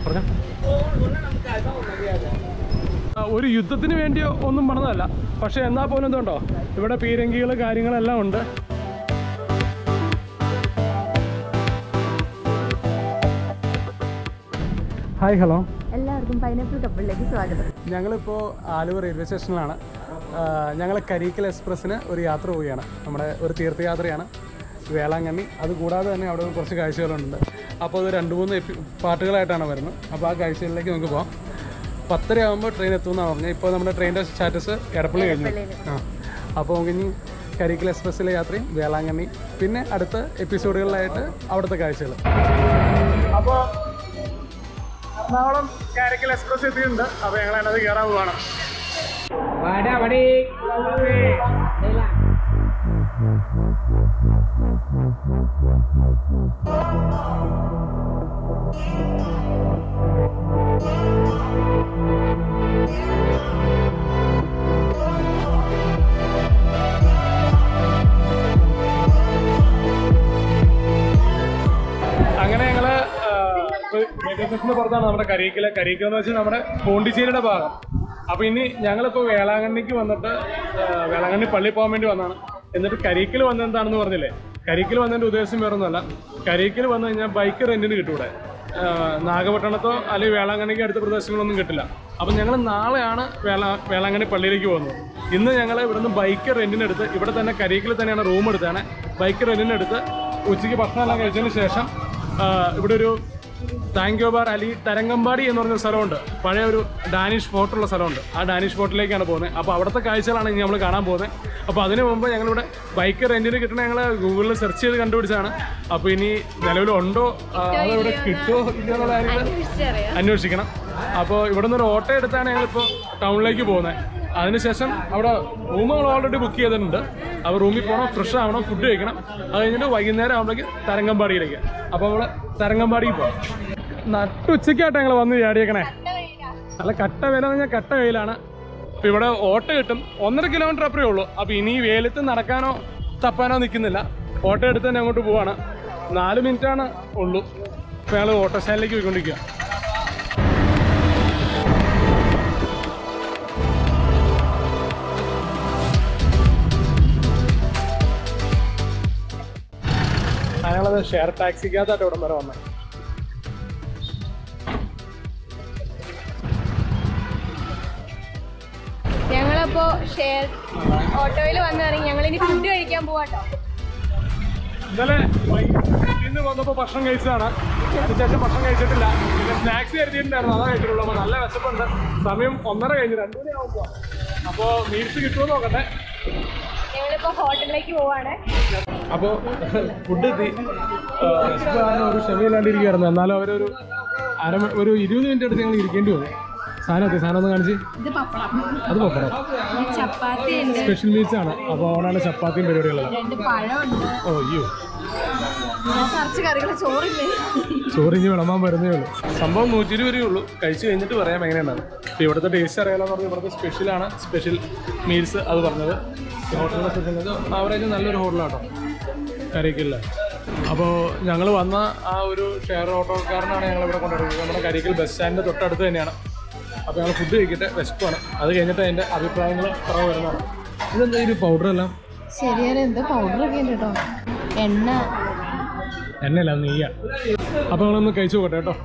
പറഞ്ഞോ ആ, ഒരു യുദ്ധത്തിന് വേണ്ടിയോ ഒന്നും പണിതല്ല പക്ഷെ എന്നാൽ പോലും എന്തുണ്ടോ ഇവിടെ പീരങ്കികൾ കാര്യങ്ങളെല്ലാം ഉണ്ട് ഹായ് ഹലോ എല്ലാവർക്കും പൈനാപ്പിൾ കപ്പിളിലേക്ക് സ്വാഗതം ഞങ്ങളിപ്പോൾ ആലുവ റെയിൽവേ സ്റ്റേഷനിലാണ് ഞങ്ങൾ കരിക്കൽ എക്സ്പ്രസ്സിന് ഒരു യാത്ര പോവുകയാണ് നമ്മുടെ ഒരു തീർത്ഥയാത്രയാണ് വേളാങ്കണ്ണി അതുകൂടാതെ തന്നെ അവിടെ കുറച്ച് കാഴ്ചകളുണ്ട് അപ്പോൾ അത് രണ്ട് മൂന്ന് എപ്പി പാർട്ടുകളായിട്ടാണ് വരുന്നത് അപ്പോൾ ആ കാഴ്ചകളിലേക്ക് നമുക്ക് പോകാം പത്തര ആകുമ്പോൾ ട്രെയിൻ എത്തുമെന്നാണ് പറഞ്ഞത് ഇപ്പോൾ നമ്മുടെ ട്രെയിനിൻ്റെ സ്റ്റാറ്റസ് എടപ്പള്ളി കഴിഞ്ഞു ആ അപ്പോൾ നമുക്ക് ഇനി കരിക്കൽ എക്സ്പ്രസ്സിലെ യാത്രയും വേളാങ്കണ്ണി പിന്നെ അടുത്ത എപ്പിസോഡുകളിലായിട്ട് അവിടുത്തെ കാഴ്ചകൾ അപ്പോൾ എറണാകുളം കാരക്കൽ എക്സ്പ്രസ് എത്തിയിട്ടുണ്ട് അപ്പോൾ ഞങ്ങൾ അതിനകത്ത് കയറാൻ പോവാണ് അങ്ങനെ ഞങ്ങള് മെഡിസിന് പുറത്താണ് നമ്മുടെ കരിക്കല് കരിക്കൽ എന്ന് വെച്ചാൽ നമ്മുടെ പോണ്ടിച്ചേരിയുടെ ഭാഗം അപ്പൊ ഇനി ഞങ്ങളിപ്പോ വേളാങ്കണ്ണിക്ക് വന്നിട്ട് ആ, വേളാങ്കണ്ണി പള്ളി പോകാൻ വേണ്ടി വന്നതാണ് എന്നിട്ട് കരിക്കൽ വന്നെന്താണെന്ന് പറഞ്ഞില്ലേ കരിക്കൽ വന്നതിന്റെ ഉദ്ദേശം വേറൊന്നുമല്ല കരിക്കൽ വന്നു കഴിഞ്ഞാൽ ബൈക്ക് റെന്റിന് കിട്ടൂടെ ആ, നാഗപട്ടണത്തോ അല്ലെങ്കിൽ വേളാങ്കണ്ണിക്ക് അടുത്ത പ്രദേശങ്ങളൊന്നും കിട്ടില്ല അപ്പം ഞങ്ങൾ നാളെയാണ് വേള വേളാങ്കണ്ണി പള്ളിയിലേക്ക് പോകുന്നത് ഇന്ന് ഞങ്ങൾ ഇവിടുന്ന് ബൈക്ക് റെന്റിനെടുത്ത് ഇവിടെ തന്നെ കരിക്കൽ തന്നെയാണ് റൂം എടുത്താണ് ബൈക്ക് റെന്റിനെടുത്ത് ഉച്ചയ്ക്ക് ഭക്ഷണമെല്ലാം കഴിച്ചതിന് ശേഷം ആ, ഇവിടെ ഒരു താങ്കോബാർ അലി തരങ്കമ്പാടി എന്ന് പറഞ്ഞ സ്ഥലമുണ്ട് പഴയ ഒരു ഡാനിഷ് ഫോർട്ടുള്ള സ്ഥലമുണ്ട് ആ ഡാനിഷ് ഫോർട്ടിലേക്കാണ് പോകുന്നത് അപ്പോൾ അവിടുത്തെ കാഴ്ചകളാണ് ഇനി നമ്മൾ കാണാൻ പോകുന്നത് അപ്പോൾ അതിന് മുമ്പ് ഞങ്ങളിവിടെ ബൈക്ക് റെന്റിന് കിട്ടണ ഞങ്ങൾ ഗൂഗിളിൽ സെർച്ച് ചെയ്ത് കണ്ടുപിടിച്ചാണ് അപ്പോൾ ഇനി നിലവിലുണ്ടോ ആ, അതിവിടെ കിട്ടുമോ ഇല്ലയോ എന്നുള്ള കാര്യങ്ങൾ അന്വേഷിക്കണം അപ്പോൾ ഇവിടെ നിന്ന് ഒരു ഓട്ടോ എടുത്താണ് ഞങ്ങളിപ്പോൾ ടൗണിലേക്ക് പോകുന്നത് അതിനുശേഷം അവിടെ റൂം നമ്മൾ ഓൾറെഡി ബുക്ക് ചെയ്തിട്ടുണ്ട് അപ്പോൾ റൂമിൽ പോകണം ഫ്രഷ് ആവണം ഫുഡ് കഴിക്കണം അത് കഴിഞ്ഞിട്ട് വൈകുന്നേരം ആകുമ്പോഴേക്ക് തരങ്കമ്പാടിയിലേക്ക് അപ്പോൾ നമ്മൾ തരങ്കമ്പാടിയിൽ പോകാം നട്ടുച്ചയ്ക്കായിട്ട് ഞങ്ങൾ വന്ന് ചാടിയേക്കണേ നല്ല കട്ട വില എന്ന് പറഞ്ഞാൽ കട്ട വെയിലാണ് അപ്പോൾ ഇവിടെ ഓട്ടോ കിട്ടും ഒന്നര കിലോമീറ്റർ അപ്പുറേ ഉള്ളൂ അപ്പോൾ ഇനി ഈ വെയിലത്ത് നടക്കാനോ തപ്പാനോ നിൽക്കുന്നില്ല ഓട്ടോ എടുത്ത് തന്നെ അങ്ങോട്ട് പോവാണ് നാല് മിനിറ്റാണ് ഉള്ളൂ അപ്പോൾ ഞങ്ങൾ ഓട്ടോ സ്റ്റാൻഡിലേക്ക് പോയിക്കൊണ്ടിരിക്കുക ഞങ്ങളത് ഷെയർ ടാക്സിക്കകത്തായിട്ട് ഇവിടം വരെ വന്നത് ഞങ്ങളപ്പോ ഷെയർ ഓട്ടോയിൽ വന്ന് ഇറങ്ങി ഞങ്ങൾ ഇനി ഫുഡ് കഴിക്കാൻ പോവാട്ടോ ഇന്നലെ ഇന്ന് വന്നപ്പോ ഭക്ഷണം കഴിച്ചതാണ് അതിനുശേഷം ഭക്ഷണം കഴിച്ചിട്ടില്ല പിന്നെ സ്നാക്സ് കരുതിയിട്ടുണ്ടായിരുന്നു അതാ കഴിച്ചിട്ടുള്ളൂ അപ്പൊ നല്ല വിശപ്പുണ്ട് സമയം ഒന്നര കഴിഞ്ഞ് രണ്ടു മണി ആവുമ്പോ അപ്പോ മീൽസ് കിട്ടുമോ നോക്കട്ടെ ഞങ്ങളിപ്പോ ഹോട്ടലിലേക്ക് പോവാണ് അപ്പോൾ ഫുഡ് എത്തി ആ, വിശപ്പ് കാരണം ഒരു ക്ഷമയില്ലാണ്ടിരിക്കുകയായിരുന്നു എന്നാലും അവരൊരു അര ഒരു ഇരുപത് മിനിറ്റ് എടുത്ത് ഞങ്ങൾ ഇരിക്കേണ്ടി വന്നു സാധനം എത്തി സാധനം ഒന്ന് കാണിച്ച് ഇത് പപ്പടം അത് പപ്പടം ചപ്പാത്തി ഉണ്ട് സ്പെഷ്യൽ മീൽസ് ആണ് അപ്പോൾ അവിടെയാണ് ചപ്പാത്തിയും പരിപാടികളെല്ലാം രണ്ട് പഴമുണ്ട് ഓ അയ്യോ കുറച്ച് കറികൾ ചോറില്ലേ ചോറിഞ്ഞ് വിളമ്പാൻ വരുന്നേ ഉള്ളൂ സംഭവം നൂറ്റി ഇരുപത് രൂപയേ ഉള്ളൂ കഴിച്ച് കഴിഞ്ഞിട്ട് പറയാം എങ്ങനെയാണ് ഇപ്പോൾ ഇവിടുത്തെ ടേസ്റ്റ് അറിയാലോ പറഞ്ഞാൽ ഇവിടുത്തെ സ്പെഷ്യലാണ് സ്പെഷ്യൽ മീൽസ് അത് പറഞ്ഞത് ഈ ഹോട്ടലിനെ സ്പെഷ്യൽ ആവറേജ് നല്ലൊരു ഹോട്ടലാട്ടോ കരിക്കലിൽ അപ്പോൾ ഞങ്ങൾ വന്ന ആ ഒരു ഷെയർ ഓട്ടോക്കാരനാണ് ഞങ്ങൾ ഇവിടെ കൊണ്ടുവരുന്നത് നമ്മുടെ കരിക്കൽ ബസ് സ്റ്റാൻഡിൻ്റെ തൊട്ടടുത്ത് തന്നെയാണ് അപ്പോൾ ഞങ്ങൾ ഫുഡ് കഴിക്കട്ടെ വിശപ്പാണ് അത് കഴിഞ്ഞിട്ട് അതിൻ്റെ അഭിപ്രായങ്ങൾ പറയാൻ വരുന്നതാണ് ഇതെന്താ ഈ പൗഡർ എല്ലാം ശരിയാണ് എന്തോ പൗഡർ ഒക്കെ ഉണ്ട് കേട്ടോ എണ്ണ എണ്ണയല്ല നെയ്യ അപ്പോൾ നിങ്ങളൊന്ന് കഴിച്ചു പോട്ടെ കേട്ടോ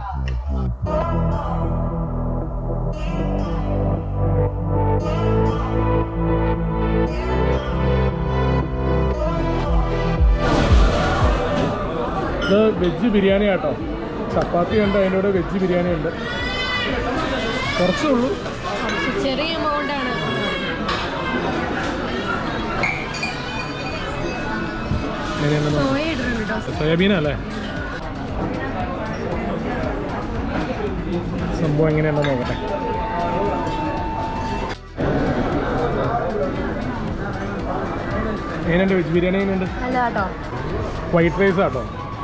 ഇത് വെജ് ബിരിയാണി കേട്ടോ ചപ്പാത്തി ഉണ്ട് അതിൻ്റെ കൂടെ വെജ് ബിരിയാണി ഉണ്ട് കുറച്ചേ ഉള്ളൂ ചെറിയ എമൗണ്ട് ആണ് എങ്ങനെയുണ്ടെന്ന് സോയ ഇടുന്നുണ്ട് കേട്ടോ സോയാബീനല്ലേ സംഭവം എങ്ങനെയുണ്ടെന്ന് നോക്കട്ടെ എങ്ങനെയുണ്ട് വെജ് ബിരിയാണി എങ്ങനെയുണ്ട് അല്ല കേട്ടോ വൈറ്റ് റൈസ് ആട്ടോ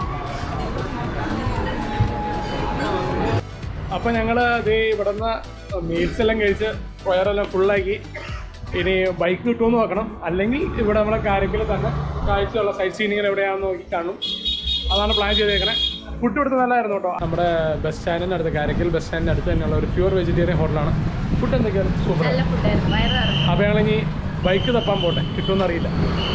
അപ്പൊ ഞങ്ങള് ഇത് ഇവിടുന്ന് മീൽസ് എല്ലാം കഴിച്ച് വയറെല്ലാം ഫുള്ളാക്കി ഇനി ബൈക്ക് കിട്ടുമെന്ന് നോക്കണം അല്ലെങ്കിൽ ഇവിടെ നമ്മളെ കാരക്കൽ തന്നെ കാഴ്ചയുള്ള സൈറ്റ് സീനിങ്ങിൽ എവിടെയാണെന്ന് നോക്കി കാണും അതാണ് പ്ലാൻ ചെയ്തേക്കണേ ഫുഡ് ഇവിടുത്തെ നല്ലതായിരുന്നു കേട്ടോ നമ്മുടെ ബസ് സ്റ്റാൻഡിന് അടുത്ത് കാരക്കൽ ബസ് സ്റ്റാൻഡിന് അടുത്ത് തന്നെയുള്ള ഒരു പ്യൂർ വെജിറ്റേറിയൻ ഹോട്ടലാണ് ഫുഡ് എന്തൊക്കെയാണ് സൂപ്പർ നല്ല ഫുഡായിരുന്നു വയറ് നിറഞ്ഞു അപ്പോൾ ഞങ്ങളിനി ബൈക്ക് തപ്പാൻ പോട്ടെ കിട്ടുമെന്ന് അറിയില്ല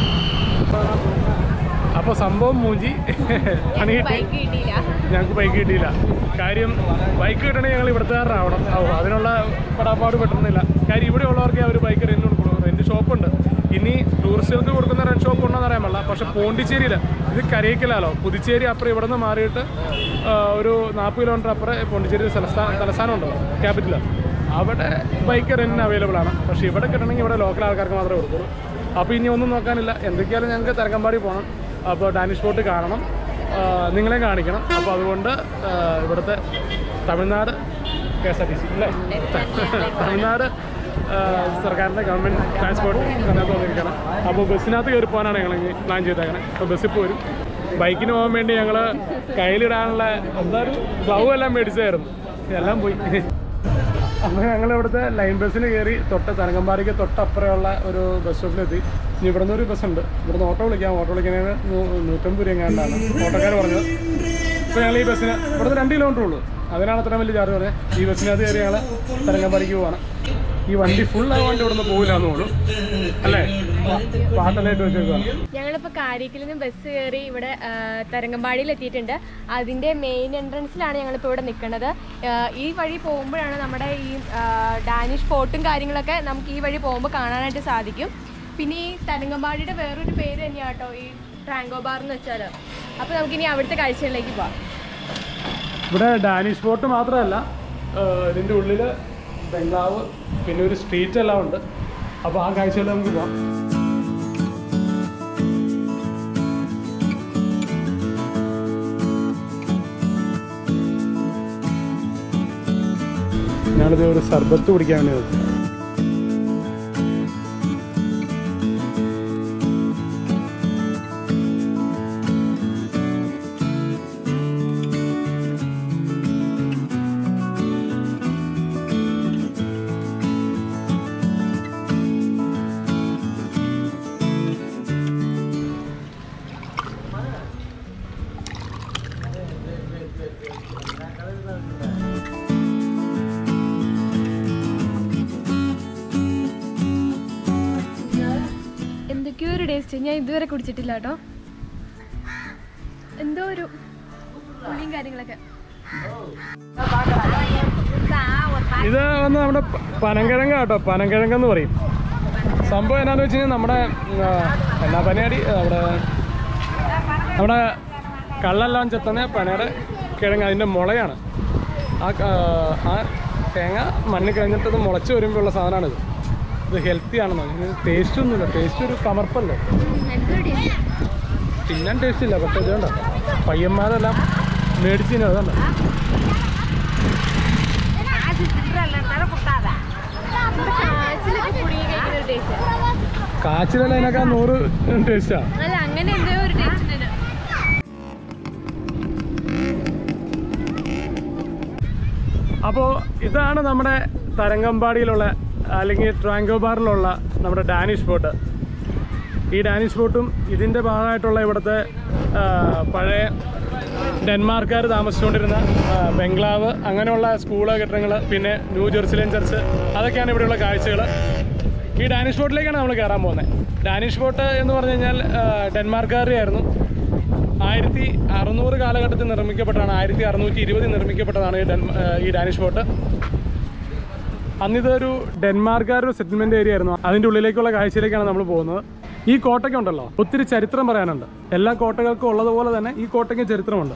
അപ്പോൾ സംഭവം മൂഞ്ചി പണി കിട്ടി ബൈക്ക് കിട്ടിയില്ല ഞങ്ങൾക്ക് ബൈക്ക് കിട്ടിയില്ല കാര്യം ബൈക്ക് കിട്ടണമെങ്കിൽ ഞങ്ങൾ ഇവിടുത്തുകാരനാവണം ഓ അതിനുള്ള പടാപ്പാട് പെട്ടുന്നില്ല കാര്യം ഇവിടെ ഉള്ളവർക്ക് അവർ ബൈക്ക് റെൻറ്റ് കൊടുക്കണം റെൻറ്റ് ഷോപ്പുണ്ട് ഇനി ടൂറിസ്റ്റുകൾക്ക് കൊടുക്കുന്ന റെൻറ്റ് ഷോപ്പ് ഉണ്ടോന്ന് അറിയാൻ പാടില്ല പക്ഷെ പോണ്ടിച്ചേരിയിൽ ഇത് കരയിക്കലാലോ പുതുച്ചേരി അപ്പുറം ഇവിടെ നിന്ന് മാറിയിട്ട് ആ, ഒരു നാൽപ്പത് കിലോമീറ്റർ അപ്പുറം പോണ്ടിച്ചേരി തലസ്ഥാന തലസ്ഥാനം ഉണ്ടല്ലോ ക്യാപിറ്റൽ അവിടെ ബൈക്ക് റെൻറ്റിന് അവൈലബിൾ ആണ് പക്ഷേ ഇവിടെ കിട്ടണമെങ്കിൽ ഇവിടെ ലോക്കൽ ആൾക്കാർക്ക് മാത്രമേ കൊടുക്കുള്ളൂ അപ്പോൾ ഇനി ഒന്നും നോക്കാനില്ല എന്തൊക്കെയാലും ഞങ്ങൾക്ക് തരങ്കമ്പാടി പോകണം അപ്പോൾ ഡാനിഷ് ബോട്ട് കാണണം ആ, നിങ്ങളെ കാണിക്കണം അപ്പോൾ അതുകൊണ്ട് ആ, ഇവിടുത്തെ Tamil Nadu K S R T C അല്ലേ തമിഴ്നാട് ആ, സർക്കാരിൻ്റെ ഗവൺമെൻറ് ട്രാൻസ്പോർട്ട് അതിനകത്ത് വന്നിരിക്കണം അപ്പോൾ ബസ്സിനകത്ത് കയറി പോകാനാണ് ഞങ്ങൾ പ്ലാൻ ചെയ്തേക്കണേ അപ്പോൾ ബസ്സിൽ പോരും ബൈക്കിന് പോകാൻ വേണ്ടി ഞങ്ങൾ കയ്യിലിടാനുള്ള എന്താ ഒരു ഗ്ലൗ എല്ലാം മേടിച്ചായിരുന്നു എല്ലാം പോയി അപ്പോൾ ഞങ്ങൾ ഇവിടുത്തെ ലൈൻ ബസ്സിന് കയറി തൊട്ട് തരങ്കമ്പാടിക്ക് തൊട്ടപ്പുറമുള്ള ഒരു ബസ് സ്റ്റോപ്പിലെത്തി ഇനി ഇവിടെ നിന്ന് ഒരു ബസ്സുണ്ട് ഇവിടുന്ന് ഓട്ടോ വിളിക്കാം ഓട്ടോ വിളിക്കുന്നതിന് നൂ- നൂറ്റമ്പത് രൂപ എങ്ങാണ്ടാണ് ഓട്ടോക്കാർ പറഞ്ഞത് ഇപ്പോൾ ഞങ്ങൾ ഈ ബസ്സിന് ഇവിടുന്ന് രണ്ട് കിലോമീറ്റർ ഉള്ളൂ അതിനാണ് അത്രയും വലിയ ചാർജ് പറഞ്ഞത് ഈ ബസ്സിനകത്ത് കയറി ഞങ്ങൾ തരങ്കമ്പാടിക്ക് പോവാണ് ഈ വണ്ടി ഫുൾ ആവാണ്ട് ഇവിടുന്ന് പോകില്ല എന്നുള്ളൂ അല്ലേ പാട്ടെല്ലായിട്ട് വെച്ചേക്കുവാണ് ഞങ്ങളിപ്പോൾ കാരിക്കലിൽ നിന്ന് ബസ് കയറി ഇവിടെ ആ, തരങ്കമ്പാടിയിൽ എത്തിയിട്ടുണ്ട് അതിൻ്റെ മെയിൻ എൻട്രൻസിലാണ് ഞങ്ങളിപ്പോൾ ഇവിടെ നിൽക്കുന്നത് ആ, ഈ വഴി പോകുമ്പോഴാണ് നമ്മുടെ ഈ ആ, ഡാനിഷ് ഫോർട്ടും കാര്യങ്ങളൊക്കെ നമുക്ക് ഈ വഴി പോകുമ്പോൾ കാണാനായിട്ട് സാധിക്കും പിന്നെ ഈ തരങ്കമ്പാടിയുടെ വേറൊരു പേര് തന്നെയാണ് കേട്ടോ ഈ ട്രാങ്കോ ബാർ എന്ന് വെച്ചാൽ അപ്പോൾ നമുക്കിനി അവിടുത്തെ കാഴ്ചകളിലേക്ക് പോവാം ഇവിടെ ഡാനിഷ് ബോട്ട് മാത്രമല്ല ഏഹ് ഇതിൻ്റെ ഉള്ളിൽ ബംഗ്ലാവ് പിന്നെ ഒരു സ്ട്രീറ്റ് എല്ലാം ഉണ്ട് അപ്പോൾ ആ കാഴ്ചകൾ നമുക്ക് പോകാം ഞാനിത് ഒരു സർബത്ത് കുടിക്കാൻ വേണ്ടി നിർത്തി. എന്തൊക്കെയോ ഒരു ടേസ്റ്റ് ഞാൻ ഇതുവരെ കുടിച്ചിട്ടില്ല കേട്ടോ എന്തോ ഒരു പുളിയും കാര്യങ്ങളൊക്കെ ഇത് വന്ന് നമ്മുടെ പ- പനങ്കിഴങ്ങ കേട്ടോ പനങ്കിഴങ്ങ് എന്ന് പറയും സംഭവം എന്നാന്ന് വെച്ച് കഴിഞ്ഞാൽ നമ്മുടെ ആ, എന്നാ പനയാടി നമ്മുടെ നമ്മുടെ കള്ളെല്ലാം ചെത്തുന്ന പനയുടെ കിഴങ്ങ് അതിൻ്റെ മുളയാണ് ആ ക- ആ തേങ്ങ മണ്ണിൽ കഴിഞ്ഞിട്ട് അത് മുളച്ച് വരുമ്പോഴുള്ള സാധനമാണിത് ഇത് ഹെൽത്തി ആണെന്നോ ഇതിന് ടേസ്റ്റ് ഒന്നുമില്ല ടേസ്റ്റ് ഒരു കമർപ്പല്ലേ എന്തോ ടേസ്റ്റ് തിന്നാൻ ടേസ്റ്റ് ഇല്ല പക്ഷേ ഇതുകൊണ്ട് പയ്യന്മാരെല്ലാം മേടിച്ചിന് അതുകൊണ്ട് കാച്ചിലൊക്കെ പുഴുങ്ങി കഴിക്കുന്ന ഒരു ടേസ്റ്റ് കാച്ചിലല്ല അതിനൊക്കെ നൂറ് ടേസ്റ്റാണ് അല്ല അങ്ങനെ എന്തോ ഒരു ടേസ്റ്റ് ഉണ്ട് അപ്പോൾ ഇതാണ് നമ്മുടെ തരങ്കമ്പാടിയിലുള്ള അല്ലെങ്കിൽ ട്രാങ്കോബാറിലുള്ള നമ്മുടെ ഡാനിഷ് ബോട്ട് ഈ ഡാനിഷ് ബോട്ടും ഇതിൻ്റെ ഭാഗമായിട്ടുള്ള ഇവിടുത്തെ ആ, പഴയ ഡെൻമാർക്കാർ താമസിച്ചുകൊണ്ടിരുന്ന ആ, ബംഗ്ലാവ് അങ്ങനെയുള്ള സ്കൂള് കെട്ടിടങ്ങൾ പിന്നെ ന്യൂ ജെറുസലേം ചർച്ച് അതൊക്കെയാണ് ഇവിടെയുള്ള കാഴ്ചകൾ ഈ ഡാനിഷ് ബോട്ടിലേക്കാണ് നമ്മൾ കയറാൻ പോകുന്നത് ഡാനിഷ് ബോട്ട് എന്ന് പറഞ്ഞു കഴിഞ്ഞാൽ ആ, ഡെൻമാർക്കാരുടെ ആയിരുന്നു ആയിരത്തി അറുന്നൂറ് കാലഘട്ടത്തിൽ നിർമ്മിക്കപ്പെട്ടതാണ് ആയിരത്തി അറുന്നൂറ്റി ഇരുപതിൽ നിർമ്മിക്കപ്പെട്ടതാണ് ഈ ഡെൻ ആ, ഈ ഡാനിഷ് ബോട്ട് അന്നിതൊരു ഡെൻമാർക്കാരുടെ സെറ്റിൽമെന്റ് ഏരിയ ആയിരുന്നു അതിൻ്റെ ഉള്ളിലേക്കുള്ള കാഴ്ചയിലേക്കാണ് നമ്മൾ പോകുന്നത് ഈ കോട്ടയ്ക്ക് ഉണ്ടല്ലോ ഒത്തിരി ചരിത്രം പറയാനുണ്ട് എല്ലാ കോട്ടകൾക്കും ഉള്ളതുപോലെ തന്നെ ഈ കോട്ടയ്ക്ക് ചരിത്രമുണ്ട്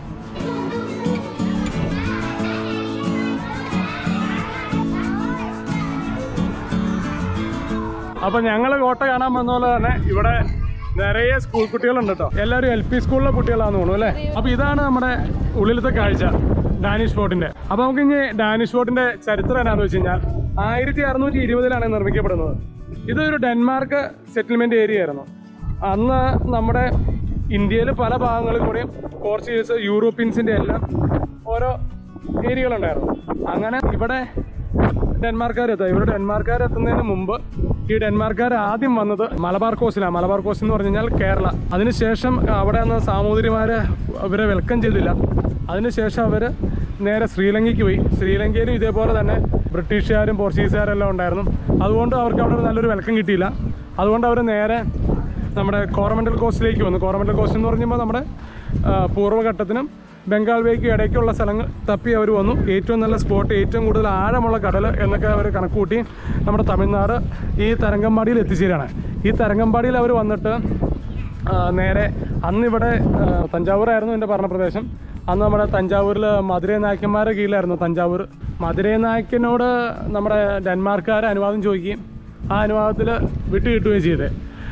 അപ്പൊ ഞങ്ങൾ കോട്ട കാണാൻ വന്ന പോലെ തന്നെ ഇവിടെ നിറയെ സ്കൂൾ കുട്ടികളുണ്ട് കേട്ടോ എല്ലാവരും എൽ പി സ്കൂളിലെ കുട്ടികളാണെന്ന് തോന്നുന്നു അല്ലേ അപ്പൊ ഇതാണ് നമ്മുടെ ഉള്ളിലത്തെ കാഴ്ച ഡാനിഷ് ഫോർട്ടിന്റെ അപ്പൊ നമുക്ക് ഇനി ഡാനിഷ് ഫോർട്ടിന്റെ ചരിത്രം എന്നാന്ന് വെച്ച് കഴിഞ്ഞാൽ ആയിരത്തി അറുന്നൂറ്റി ഇരുപതിലാണ് നിർമ്മിക്കപ്പെടുന്നത് ഇതൊരു ഡെൻമാർക്ക് സെറ്റിൽമെന്റ് ഏരിയ ആയിരുന്നു അന്ന് നമ്മുടെ ഇന്ത്യയിൽ പല ഭാഗങ്ങളിൽ കൂടെയും പോർച്ചുഗീസ് യൂറോപ്യൻസിന്റെ എല്ലാം ഓരോ ഏരിയകളുണ്ടായിരുന്നു അങ്ങനെ ഇവിടെ ഡെൻമാർക്കാർ എത്തുക ഇവിടെ ഡെൻമാർക്കാർ എത്തുന്നതിന് മുമ്പ് ഈ ഡെൻമാർക്കാർ ആദ്യം വന്നത് മലബാർ കോസ്റ്റിലാണ് മലബാർ കോസ്റ്റ് എന്ന് പറഞ്ഞു കഴിഞ്ഞാൽ കേരള അതിനുശേഷം അവിടെ നിന്ന് സാമൂതിരിമാര് അവരെ വെൽക്കം ചെയ്തില്ല അതിനുശേഷം അവർ നേരെ ശ്രീലങ്കയ്ക്ക് പോയി ശ്രീലങ്കയിലും ഇതേപോലെ തന്നെ ബ്രിട്ടീഷുകാരും പോർച്ചുഗീസുകാരും എല്ലാം ഉണ്ടായിരുന്നു അതുകൊണ്ട് അവർക്ക് അവിടെ ഒരു നല്ലൊരു വെൽക്കം കിട്ടിയില്ല അതുകൊണ്ട് അവർ നേരെ നമ്മുടെ കോറമൻഡൽ കോസ്റ്റിലേക്ക് വന്നു കോറമൻഡൽ കോസ്റ്റ് എന്ന് പറയുമ്പോൾ നമ്മുടെ ആ, പൂർവ്വഘട്ടത്തിനും ബംഗാൾ വേക്ക് ഇടയ്ക്കുള്ള സ്ഥലങ്ങൾ തപ്പി അവർ വന്നു ഏറ്റവും നല്ല സ്പോട്ട് ഏറ്റവും കൂടുതൽ ആഴമുള്ള കടൽ എന്നൊക്കെ അവർ കണക്കൂട്ടി നമ്മുടെ തമിഴ്നാട് ഈ തരങ്കമ്പാടിയിൽ എത്തിച്ചേരാണ് ഈ തരങ്കമ്പാടിയിൽ അവർ വന്നിട്ട് ആ, നേരെ അന്നിവിടെ ആ, തഞ്ചാവൂരായിരുന്നു എൻ്റെ പറഞ്ഞ പ്രദേശം അന്ന് നമ്മുടെ തഞ്ചാവൂരിൽ മധുരൈ നായക്കന്മാരുടെ കീഴിലായിരുന്നു തഞ്ചാവൂർ മധുരൈ നായക്കനോട് നമ്മുടെ ഡെൻമാർക്കുകാർ അനുവാദം ചോദിക്കുകയും ആ അനുവാദത്തിൽ വിട്ടു കിട്ടുകയും ചെയ്തത്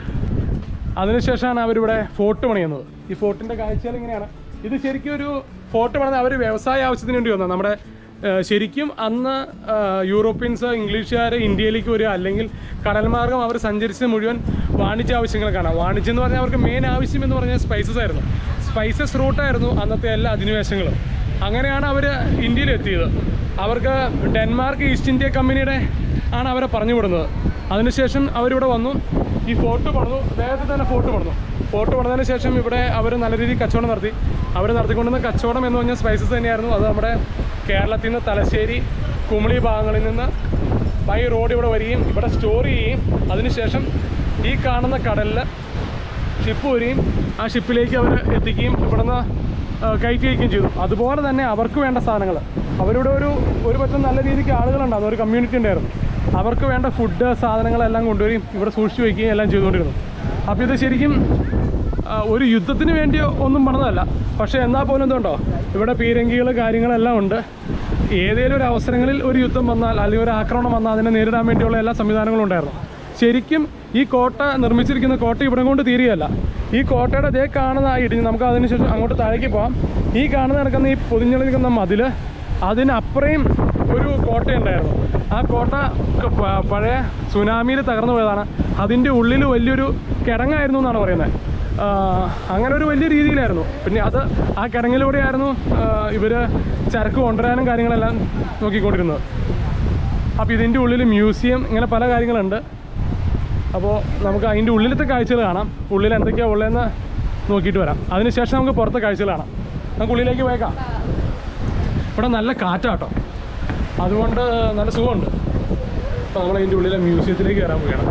അതിനുശേഷമാണ് അവരിവിടെ ഫോർട്ട് പണിയുന്നത് ഈ ഫോർട്ടിൻ്റെ കാഴ്ചകൾ ഇങ്ങനെയാണ് ഇത് ശരിക്കും ഒരു ഫോർട്ട് പണിത് അവർ വ്യവസായ ആവശ്യത്തിന് വേണ്ടി വന്നത് നമ്മുടെ ഏഹ്, ശരിക്കും അന്ന് ഏഹ്, യൂറോപ്യൻസ് ഇംഗ്ലീഷുകാർ ഇന്ത്യയിലേക്ക് വരിക അല്ലെങ്കിൽ കടൽ മാർഗം അവർ സഞ്ചരിച്ചത് മുഴുവൻ വാണിജ്യ ആവശ്യങ്ങൾക്കാണ് വാണിജ്യം എന്ന് പറഞ്ഞാൽ അവർക്ക് മെയിൻ ആവശ്യം എന്ന് പറഞ്ഞാൽ സ്പൈസസ് ആയിരുന്നു സ്പൈസസ് റൂട്ടായിരുന്നു അന്നത്തെ എല്ലാ അധിനിവേശങ്ങളും അങ്ങനെയാണ് അവർ ഇന്ത്യയിൽ എത്തിയത് അവർക്ക് ഡെൻമാർക്ക് ഈസ്റ്റ് ഇന്ത്യ കമ്പനിയുടെ ആണ് അവരെ പറഞ്ഞു വിടുന്നത് അതിനുശേഷം അവരിവിടെ വന്നു ഈ ഫോർട്ട് പണിതു വേഗത്തിൽ തന്നെ ഫോർട്ട് പണിതു ഫോർട്ട് പണിതതിന് ശേഷം ഇവിടെ അവർ നല്ല രീതിയിൽ കച്ചവടം നടത്തി അവർ നടത്തിക്കൊണ്ടിരുന്ന കച്ചവടം എന്ന് പറഞ്ഞാൽ സ്പൈസസ് തന്നെയായിരുന്നു അത് നമ്മുടെ കേരളത്തിൽ നിന്ന് തലശ്ശേരി കുമളി ഭാഗങ്ങളിൽ നിന്ന് ബൈ റോഡ് ഇവിടെ വരികയും ഇവിടെ സ്റ്റോർ ചെയ്യുകയും അതിനുശേഷം ഈ കാണുന്ന കടലിൽ ഷിപ്പ് വരികയും ആ ഷിപ്പിലേക്ക് അവർ എത്തിക്കുകയും ഇവിടുന്ന് ആ, കയറ്റി വയ്ക്കുകയും ചെയ്തു അതുപോലെ തന്നെ അവർക്ക് വേണ്ട സാധനങ്ങൾ അവരുടെ ഒരു ഒരു പറ്റം നല്ല രീതിക്ക് ആളുകളുണ്ടായിരുന്നു ഒരു കമ്മ്യൂണിറ്റി ഉണ്ടായിരുന്നു അവർക്ക് വേണ്ട ഫുഡ് സാധനങ്ങളെല്ലാം കൊണ്ടുവരികയും ഇവിടെ സൂക്ഷിച്ചു വയ്ക്കുകയും എല്ലാം ചെയ്തുകൊണ്ടിരുന്നു അപ്പോൾ ഇത് ശരിക്കും ആ, ഒരു യുദ്ധത്തിന് വേണ്ടി ഒന്നും പണിതല്ല പക്ഷേ എന്നാൽ പോലും എന്തുണ്ടോ ഇവിടെ പീരങ്കികൾ കാര്യങ്ങളെല്ലാം ഉണ്ട് ഏതെങ്കിലും ഒരു അവസരങ്ങളിൽ ഒരു യുദ്ധം വന്നാൽ അല്ലെങ്കിൽ ഒരു ആക്രമണം വന്നാൽ അതിനെ നേരിടാൻ വേണ്ടിയുള്ള എല്ലാ സംവിധാനങ്ങളും ഉണ്ടായിരുന്നു ശരിക്കും ഈ കോട്ട നിർമ്മിച്ചിരിക്കുന്ന കോട്ട ഇവിടെ കൊണ്ട് തീരുകയല്ല ഈ കോട്ടയുടെ ദേ കാണുന്ന ആ ഇടിഞ്ഞ് നമുക്ക് അതിനുശേഷം അങ്ങോട്ട് താഴേക്ക് പോകാം ഈ കാണുന്ന നടക്കുന്ന ഈ പൊതിഞ്ഞളി നിൽക്കുന്ന മതിൽ അതിനപ്പുറയും ഒരു കോട്ടയുണ്ടായിരുന്നു ആ കോട്ട ക- പ- പഴയ സുനാമിയിൽ തകർന്നു പോയതാണ് അതിൻ്റെ ഉള്ളിൽ വലിയൊരു കിടങ്ങായിരുന്നു എന്നാണ് പറയുന്നത് ആ, അങ്ങനെ ഒരു വലിയ രീതിയിലായിരുന്നു പിന്നെ അത് ആ കിടങ്ങിലൂടെയായിരുന്നു ഇവർ ചരക്ക് കൊണ്ടുവരാനും കാര്യങ്ങളെല്ലാം നോക്കിക്കൊണ്ടിരുന്നത് അപ്പോൾ ഇതിൻ്റെ ഉള്ളിൽ മ്യൂസിയം ഇങ്ങനെ പല കാര്യങ്ങളുണ്ട് അപ്പോൾ നമുക്ക് അതിൻ്റെ ഉള്ളിലത്തെ കാഴ്ചകൾ കാണാം ഉള്ളിൽ എന്തൊക്കെയാണ് ഉള്ളതെന്ന് നോക്കിയിട്ട് വരാം അതിനുശേഷം നമുക്ക് പുറത്തെ കാഴ്ചകൾ കാണാം നമുക്ക് ഉള്ളിലേക്ക് പോയേക്കാം ഇവിടെ നല്ല കാറ്റാട്ടോ അതുകൊണ്ട് നല്ല സുഖമുണ്ട് അപ്പോൾ നമ്മൾ അതിൻ്റെ ഉള്ളിലെ മ്യൂസിയത്തിലേക്ക് കയറാൻ പോവുകയാണ്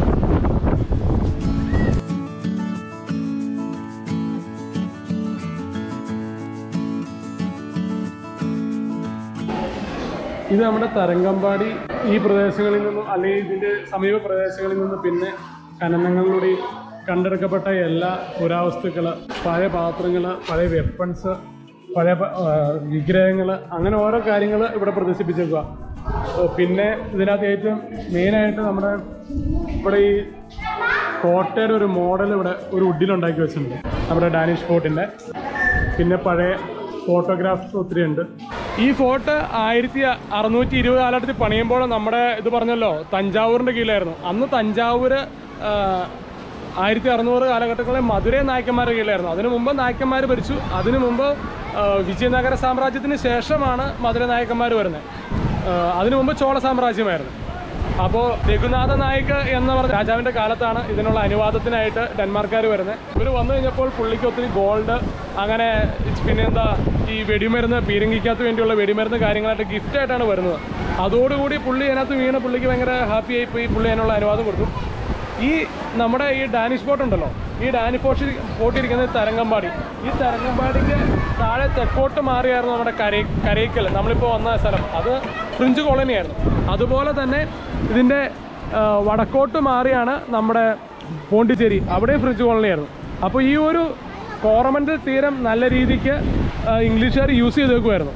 ഇത് നമ്മുടെ തരങ്കമ്പാടി ഈ പ്രദേശങ്ങളിൽ നിന്നും അല്ലെങ്കിൽ ഇതിൻ്റെ സമീപ പ്രദേശങ്ങളിൽ നിന്നും പിന്നെ ഖനനങ്ങളിലൂടെ കണ്ടെടുക്കപ്പെട്ട എല്ലാ പുരാവസ്തുക്കൾ പഴയ പാത്രങ്ങൾ പഴയ വെപ്പൺസ് പഴയ വിഗ്രഹങ്ങൾ അങ്ങനെ ഓരോ കാര്യങ്ങൾ ഇവിടെ പ്രദർശിപ്പിച്ചേക്കുക പിന്നെ ഇതിനകത്ത് ഏറ്റവും മെയിനായിട്ട് നമ്മുടെ ഇവിടെ ഈ കോട്ടയുടെ ഒരു മോഡൽ ഇവിടെ ഒരു വുഡിലുണ്ടാക്കി വെച്ചിട്ടുണ്ട് നമ്മുടെ ഡാനിഷ് ഫോർട്ടിൻ്റെ പിന്നെ പഴയ ഫോട്ടോഗ്രാഫ്സ് ഒത്തിരി ഉണ്ട് ഈ ഫോർട്ട് ആയിരത്തി അറുന്നൂറ്റി ഇരുപത് കാലഘട്ടത്തിൽ പണിയുമ്പോൾ നമ്മുടെ ഇത് പറഞ്ഞല്ലോ തഞ്ചാവൂരിൻ്റെ കീഴിലായിരുന്നു അന്ന് തഞ്ചാവൂര് ആ, ആയിരത്തി അറുന്നൂറ് കാലഘട്ടങ്ങളിൽ മധുരൈ നായക്കന്മാരുടെ കീഴിലായിരുന്നു അതിനു മുമ്പ് നായക്കന്മാർ ഭരിച്ചു അതിനു മുമ്പ് ആ, വിജയനഗര സാമ്രാജ്യത്തിന് ശേഷമാണ് മധുരൈ നായക്കന്മാർ വരുന്നത് ആ, അതിനു മുമ്പ് ചോള സാമ്രാജ്യമായിരുന്നു അപ്പോൾ രഘുനാഥ നായിക് എന്ന പറഞ്ഞ രാജാവിൻ്റെ കാലത്താണ് ഇതിനുള്ള അനുവാദത്തിനായിട്ട് ഡെൻമാർക്കാർ വരുന്നത് ഇവർ വന്നു കഴിഞ്ഞപ്പോൾ പുള്ളിക്ക് ഒത്തിരി ഗോൾഡ് അങ്ങനെ പിന്നെ എന്താ ഈ വെടിമരുന്ന് പീരങ്കിക്കകത്ത് വേണ്ടിയുള്ള വെടിമരുന്ന് കാര്യങ്ങളായിട്ട് ഗിഫ്റ്റായിട്ടാണ് വരുന്നത് അതോടുകൂടി പുള്ളി അതിനകത്ത് വീണ പുള്ളിക്ക് ഭയങ്കര ഹാപ്പി ആയി പോയി പുള്ളി അതിനുള്ള അനുവാദം കൊടുത്തു ഈ നമ്മുടെ ഈ ഡാനിഷ് ബോട്ട് ഉണ്ടല്ലോ ഈ ഡാനിഷ് ബോട്ട് ബോട്ടിരിക്കുന്നത് തരങ്കമ്പാടി ഈ തരങ്കമ്പാടിക്ക് താഴെ തെക്കോട്ട് മാറിയായിരുന്നു നമ്മുടെ കരൈ കരയ്ക്കൽ നമ്മളിപ്പോൾ വന്ന സ്ഥലം അത് ഫ്രഞ്ച് കോളനിയായിരുന്നു അതുപോലെ തന്നെ ഇതിൻ്റെ ആ, വടക്കോട്ട് മാറിയാണ് നമ്മുടെ പോണ്ടിച്ചേരി അവിടെയും ഫ്രഞ്ച് കോളനിയായിരുന്നു അപ്പോൾ ഈ ഒരു കോറമൻ്റ് തീരം നല്ല രീതിക്ക് ആ, ഇംഗ്ലീഷുകാർ യൂസ് ചെയ്ത് വെക്കുമായിരുന്നു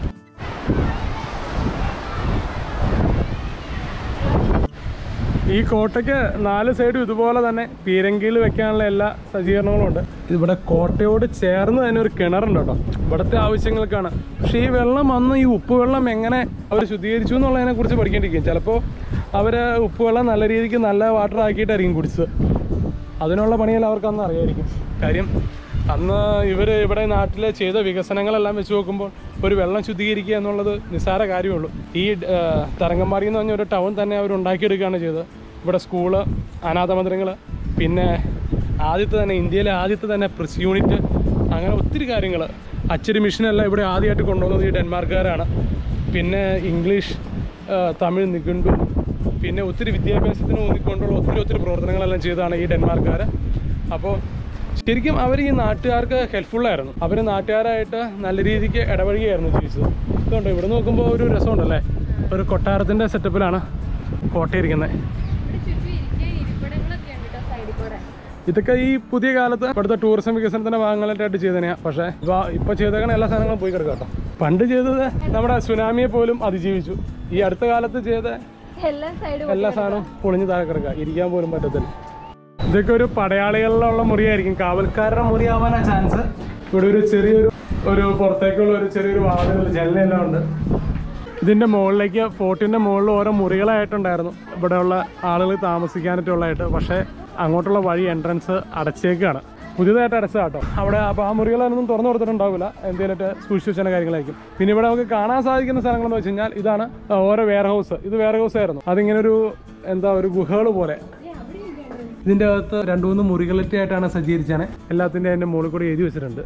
ഈ കോട്ടയ്ക്ക് നാല് സൈഡും ഇതുപോലെ തന്നെ പീരങ്കിയിൽ വെക്കാനുള്ള എല്ലാ സജ്ജീകരണങ്ങളും ഉണ്ട് ഇവിടെ കോട്ടയോട് ചേർന്ന് തന്നെ ഒരു കിണറുണ്ട് കേട്ടോ ഇവിടുത്തെ ആവശ്യങ്ങൾക്കാണ് പക്ഷേ ഈ വെള്ളം അന്ന് ഈ ഉപ്പുവെള്ളം എങ്ങനെ അവർ ശുദ്ധീകരിച്ചു എന്നുള്ളതിനെ കുറിച്ച് പഠിക്കേണ്ടിരിക്കും ചിലപ്പോൾ അവർ ഉപ്പുവെള്ളം നല്ല രീതിക്ക് നല്ല വാട്ടർ ആക്കിയിട്ടായിരിക്കും കുടിച്ചത് അതിനുള്ള പണിയെല്ലാം അവർക്ക് അന്ന് അറിയായിരിക്കും കാര്യം അന്ന് ഇവർ ഇവിടെ നാട്ടിൽ ചെയ്ത വികസനങ്ങളെല്ലാം വെച്ച് നോക്കുമ്പോൾ ഒരു വെള്ളം ശുദ്ധീകരിക്കുക എന്നുള്ളത് നിസ്സാര കാര്യമുള്ളൂ ഈ ആ, തരങ്കമ്പാടി എന്ന് പറഞ്ഞ ഒരു ടൗൺ തന്നെ അവർ ഉണ്ടാക്കിയെടുക്കുകയാണ് ചെയ്തത് ഇവിടെ സ്കൂള് അനാഥമന്ദിരങ്ങൾ പിന്നെ ആദ്യത്തെ തന്നെ ഇന്ത്യയിലെ ആദ്യത്തെ തന്നെ പ്രസ് യൂണിറ്റ് അങ്ങനെ ഒത്തിരി കാര്യങ്ങൾ അച്ചടി മെഷീനെല്ലാം ഇവിടെ ആദ്യമായിട്ട് കൊണ്ടുവന്നത് ഈ ഡെൻമാർക്കുകാരാണ് പിന്നെ ഇംഗ്ലീഷ് ആ, തമിഴ് നിഘണ്ടു പിന്നെ ഒത്തിരി വിദ്യാഭ്യാസത്തിന് ഊന്നിക്കൊണ്ടുള്ള ഒത്തിരി ഒത്തിരി പ്രവർത്തനങ്ങളെല്ലാം ചെയ്തതാണ് ഈ ഡെൻമാർക്കുകാർ അപ്പോൾ ശരിക്കും അവർ ഈ നാട്ടുകാർക്ക് ഹെൽപ്ഫുള്ളായിരുന്നു അവർ നാട്ടുകാരായിട്ട് നല്ല രീതിക്ക് ഇടപഴകിയായിരുന്നു ജീവിച്ചത് ഇതുകൊണ്ട് ഇവിടെ നോക്കുമ്പോൾ ഒരു രസമുണ്ടല്ലേ ഒരു കൊട്ടാരത്തിൻ്റെ സെറ്റപ്പിലാണ് കോട്ടയിരിക്കുന്നത് ഇവിടെ ചുറ്റും ഇരിക്കാൻ ഇരിപ്പിടങ്ങളൊക്കെ ഉണ്ട് കേട്ടോ സൈഡിൽ കൂടെ ഇതൊക്കെ ഈ പുതിയ കാലത്ത് ഇവിടുത്തെ ടൂറിസം വികസനത്തിന്റെ ഭാഗങ്ങളായിട്ട് ചെയ്തതിനാ പക്ഷേ ഇപ്പൊ ഇപ്പൊ ചെയ്തേക്കണ എല്ലാ സാധനങ്ങളും പോയി കിടക്കാം കേട്ടോ പണ്ട് ചെയ്തത് നമ്മുടെ സുനാമിയെ പോലും അതിജീവിച്ചു ഈ അടുത്ത കാലത്ത് ചെയ്ത എല്ലാ സൈഡും എല്ലാ സാധനവും പൊളിഞ്ഞ് താഴെ കിടക്കുക ഇരിക്കാൻ പോലും പറ്റത്തില്ല ഇതൊക്കെ ഒരു പടയാളികളിലുള്ള മുറിയായിരിക്കും കാവൽക്കാരുടെ മുറിയാവാനാ ചാൻസ് ഇവിടെ ഒരു ചെറിയൊരു ഒരു പുറത്തേക്കുള്ള ഒരു ചെറിയൊരു വാതിൽ ജനലെല്ലാം ഉണ്ട് ഇതിന്റെ മുകളിലേക്ക് ഫോർട്ടിന്റെ മുകളിൽ ഓരോ മുറികളായിട്ടുണ്ടായിരുന്നു ഇവിടെയുള്ള ആളുകൾ താമസിക്കാനായിട്ടുള്ളതായിട്ട് പക്ഷേ അങ്ങോട്ടുള്ള വഴി എൻട്രൻസ് അടച്ചേക്കാണ് പുതിയതായിട്ട് അടച്ചതാ കേട്ടോ അവിടെ അപ്പോൾ ആ മുറികളൊന്നും തുറന്നു കൊടുത്തിട്ടുണ്ടാവില്ല എന്തെങ്കിലുമൊക്കെ സൂക്ഷിച്ചു വെച്ച കാര്യങ്ങളായിരിക്കും പിന്നെ ഇവിടെ നമുക്ക് കാണാൻ സാധിക്കുന്ന സ്ഥലങ്ങളെന്ന് വെച്ച് കഴിഞ്ഞാൽ ഇതാണ് ഓരോ വെയർ ഹൗസ് ഇത് വെയർ ഹൗസ് ആയിരുന്നു അതിങ്ങനെ ഒരു എന്താ ഒരു ഗുഹകൾ പോലെ ഇതിന്റെ അകത്ത് രണ്ടു മൂന്ന് മുറികളിറ്റി ആയിട്ടാണ് സജ്ജീകരിച്ചാണ് എല്ലാത്തിൻ്റെ അതിൻ്റെ മുകളിൽ കൂടി എഴുതി വെച്ചിട്ടുണ്ട്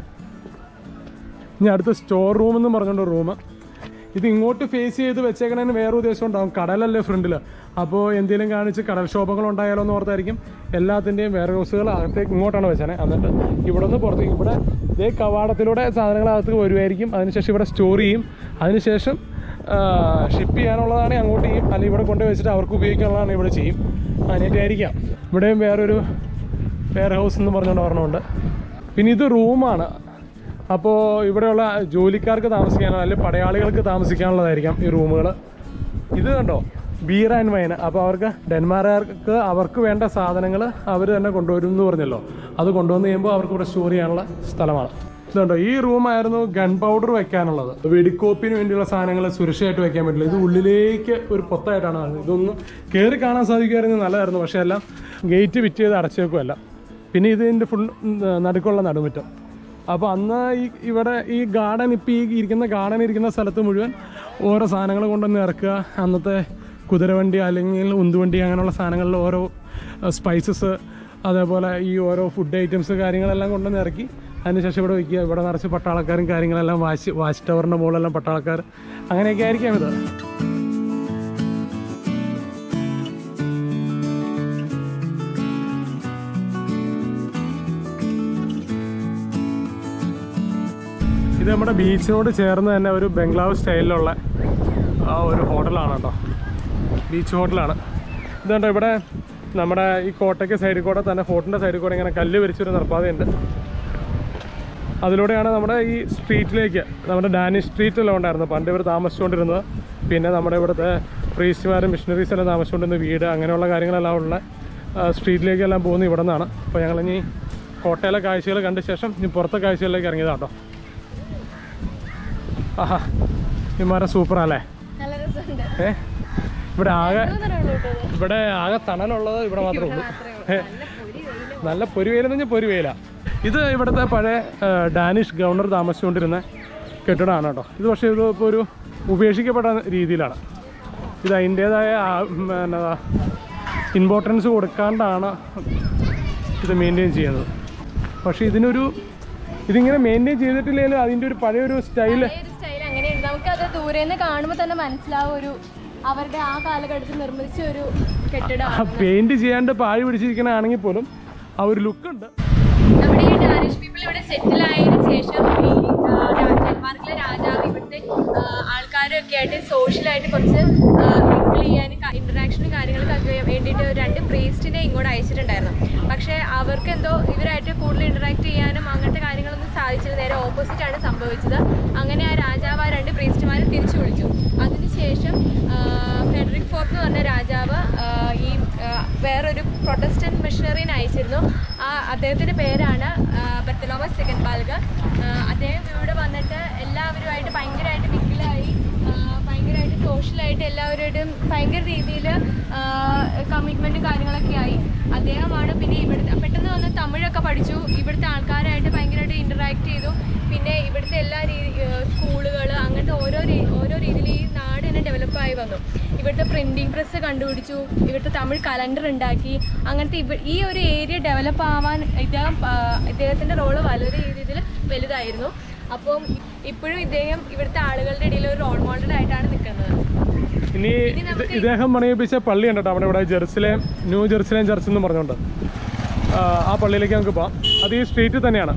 ഇനി അടുത്ത സ്റ്റോർ റൂം എന്ന് പറഞ്ഞുകൊണ്ട് റൂം ഇത് ഇങ്ങോട്ട് ഫേസ് ചെയ്ത് വെച്ചേക്കണതിന് വേറെ ഉദ്ദേശം ഉണ്ടാവും കടലല്ലേ ഫ്രണ്ടിൽ അപ്പോൾ എന്തെങ്കിലും കാണിച്ച് കടൽക്ഷോഭങ്ങൾ ഉണ്ടായാലോ എന്ന് ഓർത്തായിരിക്കും എല്ലാത്തിൻ്റെയും വെയർ ഹൗസുകൾ അകത്തേക്ക് ഇങ്ങോട്ടാണ് വെച്ചാൽ എന്നിട്ട് ഇവിടെ നിന്ന് പുറത്തേക്ക് ഇവിടെ ഇതേ കവാടത്തിലൂടെ സാധനങ്ങൾ അകത്ത് വരുമായിരിക്കും അതിനുശേഷം ഇവിടെ സ്റ്റോർ ചെയ്യും അതിനുശേഷം ഷിപ്പ് ചെയ്യാനുള്ളതാണെങ്കിൽ അങ്ങോട്ട് ചെയ്യും അല്ലെങ്കിൽ ഇവിടെ കൊണ്ടുപോയി വെച്ചിട്ട് അവർക്ക് ഉപയോഗിക്കാനുള്ളതാണ് ഇവിടെ ചെയ്യും അതിനായിട്ടായിരിക്കാം ഇവിടെയും വേറൊരു വെയർ ഹൗസ് എന്ന് പറഞ്ഞുകൊണ്ട് ഒരെണ്ണമുണ്ട് പിന്നെ ഇത് റൂമാണ് അപ്പോൾ ഇവിടെയുള്ള ജോലിക്കാർക്ക് താമസിക്കാനുള്ള അല്ലെങ്കിൽ പടയാളികൾക്ക് താമസിക്കാനുള്ളതായിരിക്കാം ഈ റൂമുകൾ ഇത് കണ്ടോ ബീർ ആൻഡ് വൈൻ അപ്പോൾ അവർക്ക് ഡെൻമാർക്കാർക്ക് അവർക്ക് വേണ്ട സാധനങ്ങൾ അവർ തന്നെ കൊണ്ടുവരും എന്ന് പറഞ്ഞല്ലോ അത് കൊണ്ടുവന്ന് കഴിയുമ്പോൾ അവർക്ക് ഇവിടെ സ്റ്റോർ ചെയ്യാനുള്ള സ്ഥലമാണ് ഇതുണ്ടോ ഈ റൂമായിരുന്നു ഗൺ പൗഡർ വെക്കാനുള്ളത് വെടിക്കോപ്പിന് വേണ്ടിയുള്ള സാധനങ്ങൾ സുരക്ഷയായിട്ട് വെക്കാൻ പറ്റില്ല ഇത് ഉള്ളിലേക്ക് ഒരു പൊത്തായിട്ടാണ് കാണുന്നത് ഇതൊന്നും കയറി കാണാൻ സാധിക്കുമായിരുന്നു നല്ലതായിരുന്നു പക്ഷേ എല്ലാം ഗേറ്റ് വിറ്റ് ചെയ്ത് അടച്ചേക്കുമല്ല പിന്നെ ഇതിൻ്റെ ഫുൾ നടുക്കുള്ള നടുമുറ്റം അപ്പോൾ അന്ന് ഈ ഇവിടെ ഈ ഗാർഡൻ ഇപ്പോൾ ഈ ഇരിക്കുന്ന ഗാർഡൻ ഇരിക്കുന്ന സ്ഥലത്ത് മുഴുവൻ ഓരോ സാധനങ്ങൾ കൊണ്ടുവന്ന് ഇറക്കുക അന്നത്തെ കുതിരവണ്ടി അല്ലെങ്കിൽ ഉന്തുവണ്ടി അങ്ങനെയുള്ള സാധനങ്ങളിൽ ഓരോ സ്പൈസസ് അതേപോലെ ഈ ഓരോ ഫുഡ് ഐറ്റംസ് കാര്യങ്ങളെല്ലാം കൊണ്ടുവന്ന് ഇറക്കി അതിനുശേഷം ഇവിടെ വയ്ക്കുക ഇവിടെ നിറച്ച് പട്ടാളക്കാരും കാര്യങ്ങളെല്ലാം വാച്ച് വാച്ച് ടവറിൻ്റെ മുകളിലെല്ലാം പട്ടാളക്കാർ അങ്ങനെയൊക്കെ ആയിരിക്കാം ഇത് ഇത് നമ്മുടെ ബീച്ചിനോട് ചേർന്ന് തന്നെ ഒരു ബംഗ്ലാവ് സ്റ്റൈലിലുള്ള ആ ഒരു ഹോട്ടലാണ് കേട്ടോ ബീച്ച് ഹോട്ടലാണ് ഇതുണ്ട് ഇവിടെ നമ്മുടെ ഈ കോട്ടയ്ക്ക് സൈഡിൽ കൂടെ തന്നെ ഫോർട്ടിൻ്റെ സൈഡിൽ കൂടെ ഇങ്ങനെ കല്ല് വിരിച്ചൊരു നിർപ്പാതയുണ്ട് അതിലൂടെയാണ് നമ്മുടെ ഈ സ്ട്രീറ്റിലേക്ക് നമ്മുടെ ഡാനിഷ് സ്ട്രീറ്റെല്ലാം ഉണ്ടായിരുന്നു പണ്ട് ഇവർ താമസിച്ചുകൊണ്ടിരുന്നത് പിന്നെ നമ്മുടെ ഇവിടുത്തെ പ്രീസ്റ്റുമാരും മിഷണറീസ് എല്ലാം താമസിച്ചുകൊണ്ടിരുന്ന വീട് അങ്ങനെയുള്ള കാര്യങ്ങളെല്ലാം ഉള്ള ആ, സ്ട്രീറ്റിലേക്കെല്ലാം പോകുന്നത് ഇവിടെ നിന്നാണ് അപ്പോൾ ഞങ്ങളിനി കോട്ടയിലെ കാഴ്ചകൾ കണ്ട ശേഷം ഇനി പുറത്തെ കാഴ്ചകളിലേക്ക് ഇറങ്ങിയതാണ് കേട്ടോ ആഹാ ഈ മരം സൂപ്പറല്ലേ നല്ല രസമുണ്ട് ഏ ഇവിടെ ആകെ മൂന്നെണ്ണമുള്ളൂ കേട്ടോ ഇത്. ഇവിടെ ആകെ തണലുള്ളത് ഇവിടെ മാത്രമേ ഉള്ളൂ മാത്രമേ ഉള്ളൂ. നല്ല പൊരി വെയിലും നല്ല പൊരുവേലെന്ന് പറഞ്ഞാൽ പൊരുവേല ഇത് ഇവിടുത്തെ പഴയ ആ, ഡാനിഷ് ഗവർണർ താമസിച്ചുകൊണ്ടിരുന്ന കെട്ടിടമാണ് കേട്ടോ ഇത് പക്ഷേ ഇത് ഇപ്പോൾ ഒരു ഉപേക്ഷിക്കപ്പെട്ട രീതിയിലാണ് ഇത് അതിൻ്റേതായ എന്നതാ ഇമ്പോർട്ടൻസ് കൊടുക്കാണ്ടാണ് ഇത് മെയിൻറ്റെയിൻ ചെയ്യുന്നത് പക്ഷേ ഇതിനൊരു ഇതിങ്ങനെ മെയിൻറ്റെയിൻ ചെയ്തിട്ടില്ലെങ്കിലും അതിൻ്റെ ഒരു പഴയൊരു സ്റ്റൈല് പഴയ ഒരു സ്റ്റൈൽ അങ്ങനെയുണ്ട് നമുക്കത് ദൂരെ നിന്ന് കാണുമ്പോൾ തന്നെ മനസ്സിലാവും ഒരു അവരുടെ ആ കാലഘട്ടത്തിൽ നിർമ്മിച്ച ഒരു കെട്ടിടമാണ് പെയിൻറ് ചെയ്യാണ്ട് പാഴ് പിടിച്ചിരിക്കണാണെങ്കിൽ പോലും ആ ഒരു ലുക്കുണ്ട് നമ്മുടെ ഈ ഡാനിഷ് പീപ്പിൾ ഇവിടെ സെറ്റിൽ ആയതിനു ശേഷം ഈ ആ, രാ- ഡെൻമാർക്കിലെ രാജാവ് ഇവിടുത്തെ ആ, ആൾക്കാരൊക്കെ ആയിട്ട് സോഷ്യലായിട്ട് കുറച്ച് മിങ്കിൾ ചെയ്യാനും ഇന്ററാക്ഷനും കാര്യങ്ങളൊക്കെ വേണ്ടിയിട്ട് ഒരു രണ്ട് പ്രീസ്റ്റിനെ ഇങ്ങോട്ട് അയച്ചിട്ടുണ്ടായിരുന്നു പക്ഷേ അവർക്ക് എന്തോ ഇവരായിട്ട് കൂടുതൽ ഇന്ററാക്ട് ചെയ്യാനും അങ്ങനത്തെ കാര്യങ്ങളൊന്നും സാധിച്ചില്ല നേരെ ഓപ്പോസിറ്റ് ആണ് സംഭവിച്ചത് അങ്ങനെ ആ രാജാവ് ആ രണ്ട് പ്രീസ്റ്റുമാരെ തിരിച്ചു വിളിച്ചു അതിനുശേഷം ആ, ഫെഡറിക് ഫോർത്ത് എന്ന് പറഞ്ഞ രാജാവ് ആ, ഈ ആ, വേറൊരു പ്രൊട്ടസ്റ്റന്റ് മിഷണറിനെ അയച്ചിരുന്നു ആ അദ്ദേഹത്തിൻ്റെ പേരാണ് ബർത്തലോമസ് സെക്കൻഡ് ബാൽഗ് അദ്ദേഹം ഇവിടെ വന്നിട്ട് എല്ലാവരുമായിട്ട് ഭയങ്കരമായിട്ട് മിങ്കിലായി ഭയങ്കരമായിട്ട് സോഷ്യലായിട്ട് എല്ലാവരുമായിട്ടും ഭയങ്കര രീതിയിൽ കമ്മിറ്റ്മെൻറ്റും കാര്യങ്ങളൊക്കെ ആയി അദ്ദേഹമാണ് പിന്നെ ഇവിടുത്തെ പെട്ടെന്ന് വന്ന് തമിഴൊക്കെ പഠിച്ചു ഇവിടുത്തെ ആൾക്കാരായിട്ട് ഭയങ്കരമായിട്ട് ഇൻറ്ററാക്ട് ചെയ്തു പിന്നെ ഇവിടുത്തെ എല്ലാ രീതി സ്കൂളുകൾ അങ്ങനത്തെ ഓരോ രീ ഓരോ രീതിയിൽ ഈ നാട് തന്നെ ഡെവലപ്പായി വന്നു ഇവിടുത്തെ പ്രിൻറ്റിംഗ് പ്രസ് കണ്ടുപിടിച്ചു ഇവിടുത്തെ തമിഴ് കലണ്ടർ ഉണ്ടാക്കി അങ്ങനത്തെ ഇവ ഈ ഒരു ഏരിയ ഡെവലപ്പ് ആവാൻ ഇദ്ദേഹം ആ, ഇദ്ദേഹത്തിൻ്റെ റോള് വളരെ രീതിയിൽ വലുതായിരുന്നു അപ്പം ഇപ്പോഴും ഇദ്ദേഹം ഇവിടുത്തെ ആളുകളുടെ ഇടയിൽ ഒരു റോൾ മോഡൽ ആയിട്ടാണ് നിൽക്കുന്നത് ഇനി ഇത് ഇദ്ദേഹം പണിയിപ്പിച്ച പള്ളിയുണ്ട് കേട്ടോ അവിടെ ഇവിടെ ജെറുസലേം ന്യൂ ജെറുസലേം ചർച്ച് എന്ന് പറഞ്ഞുകൊണ്ട് ആ, ആ പള്ളിയിലേക്ക് നമുക്ക് പോവാം അത് ഈ സ്ട്രീറ്റിൽ തന്നെയാണ്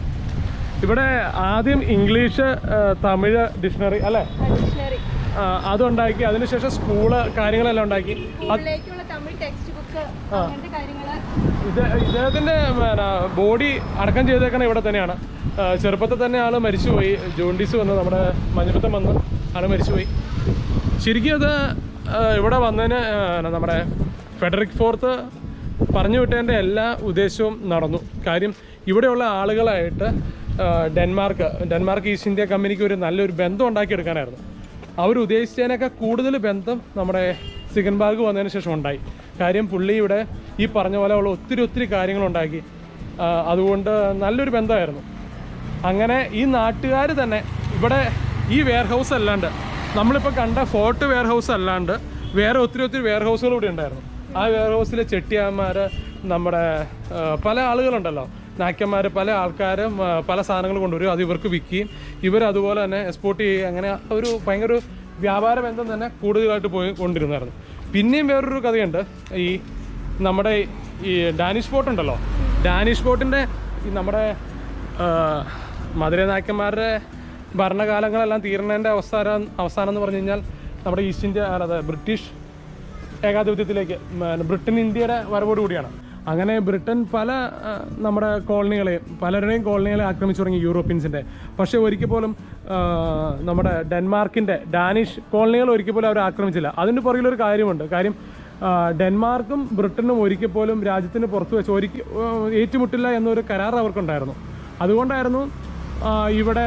ഇവിടെ ആദ്യം ഇംഗ്ലീഷ് ആ, തമിഴ് ഡിക്ഷണറി അല്ലേ ഡിക്ഷണറി ആ, അതുണ്ടാക്കി അതിനുശേഷം സ്കൂള് കാര്യങ്ങളെല്ലാം ഉണ്ടാക്കി സ്കൂളിലേക്കുള്ള തമിഴ് ടെക്സ്റ്റ് ബുക്ക് അങ്ങനത്തെ കാര്യങ്ങള് ഇത് ഇദ്ദേഹത്തിൻ്റെ ബോഡി അടക്കം ചെയ്തേക്കണ ഇവിടെ തന്നെയാണ് ആ, ചെറുപ്പത്തിൽ തന്നെ ആൾ മരിച്ചുപോയി ജോണ്ടീസ് വന്ന് നമ്മുടെ മഞ്ഞപ്പിത്തം വന്ന് ആൾ മരിച്ചുപോയി ശരിക്കും അത് ആ, ഇവിടെ വന്നതിന് ആ, നമ്മുടെ ഫെഡറിക് ഫോർത്ത് പറഞ്ഞു വിട്ടതിൻ്റെ എല്ലാ ഉദ്ദേശവും നടന്നു കാര്യം ഇവിടെയുള്ള ആളുകളായിട്ട് ആ, ഡെൻമാർക്ക് ഡെൻമാർക്ക് ഈസ്റ്റ് ഇന്ത്യ കമ്പനിക്ക് ഒരു നല്ലൊരു ബന്ധം ഉണ്ടാക്കിയെടുക്കാനായിരുന്നു അവർ ഉദ്ദേശിച്ചതിനൊക്കെ കൂടുതൽ ബന്ധം നമ്മുടെ സിഗൻബാഗ് വന്നതിന് ശേഷം ഉണ്ടായി കാര്യം പുള്ളി ഇവിടെ ഈ പറഞ്ഞ പോലെ ഉള്ള ഒത്തിരി ഒത്തിരി കാര്യങ്ങളുണ്ടാക്കി ആ, അതുകൊണ്ട് നല്ലൊരു ബന്ധമായിരുന്നു അങ്ങനെ ഈ നാട്ടുകാർ തന്നെ ഇവിടെ ഈ വെയർ ഹൗസ് അല്ലാണ്ട് നമ്മളിപ്പോൾ കണ്ട ഫോർട്ട് വെയർ ഹൗസ് അല്ലാണ്ട് വേറെ ഒത്തിരി ഒത്തിരി വെയർ ഹൗസുകൾ ഇവിടെ ഉണ്ടായിരുന്നു ആ വെയർ ഹൗസിലെ ചെട്ടിയാന്മാർ നമ്മുടെ ആ, പല ആളുകളുണ്ടല്ലോ നായ്ക്കന്മാർ പല ആൾക്കാരും ആ, പല സാധനങ്ങൾ കൊണ്ടുവരും അത് ഇവർക്ക് വിൽക്കുകയും ഇവർ അതുപോലെ തന്നെ എക്സ്പോർട്ട് ചെയ്യുകയും അങ്ങനെ ഒരു ഭയങ്കര ഒരു വ്യാപാര ബന്ധം തന്നെ കൂടുതലായിട്ട് പോയി കൊണ്ടിരുന്നായിരുന്നു പിന്നെയും വേറൊരു കഥയുണ്ട് ഈ നമ്മുടെ ഈ ഡാനിഷ് ബോട്ട് ഉണ്ടല്ലോ ഡാനിഷ് ബോട്ടിൻ്റെ ഈ നമ്മുടെ ആ, മധുര നായക്കന്മാരുടെ ഭരണകാലങ്ങളെല്ലാം തീരണതിൻ്റെ അവസാനം അവസാനം എന്ന് പറഞ്ഞു കഴിഞ്ഞാൽ നമ്മുടെ ഈസ്റ്റ് ഇന്ത്യ അതായത് ബ്രിട്ടീഷ് ഏകാധിപത്യത്തിലേക്ക് ഉം, ബ്രിട്ടൻ ഇന്ത്യയുടെ വരവോടുകൂടിയാണ് അങ്ങനെ ബ്രിട്ടൻ പല ആ, നമ്മുടെ കോളനികളെയും പലരുടെയും കോളനികളെ ആക്രമിച്ചു തുടങ്ങി യൂറോപ്യൻസിൻ്റെ പക്ഷേ ഒരിക്കൽ പോലും ആ, നമ്മുടെ ഡെൻമാർക്കിൻ്റെ ഡാനിഷ് കോളനികൾ ഒരിക്കൽ പോലും അവർ ആക്രമിച്ചില്ല അതിൻ്റെ പുറകിലൊരു കാര്യമുണ്ട് കാര്യം ആ, ഡെൻമാർക്കും ബ്രിട്ടനും ഒരിക്കൽ പോലും രാജ്യത്തിന് പുറത്ത് വെച്ച് ഒരിക്കൽ ഏറ്റുമുട്ടില്ല എന്നൊരു കരാർ അവർക്കുണ്ടായിരുന്നു അതുകൊണ്ടായിരുന്നു ആ, ഇവിടെ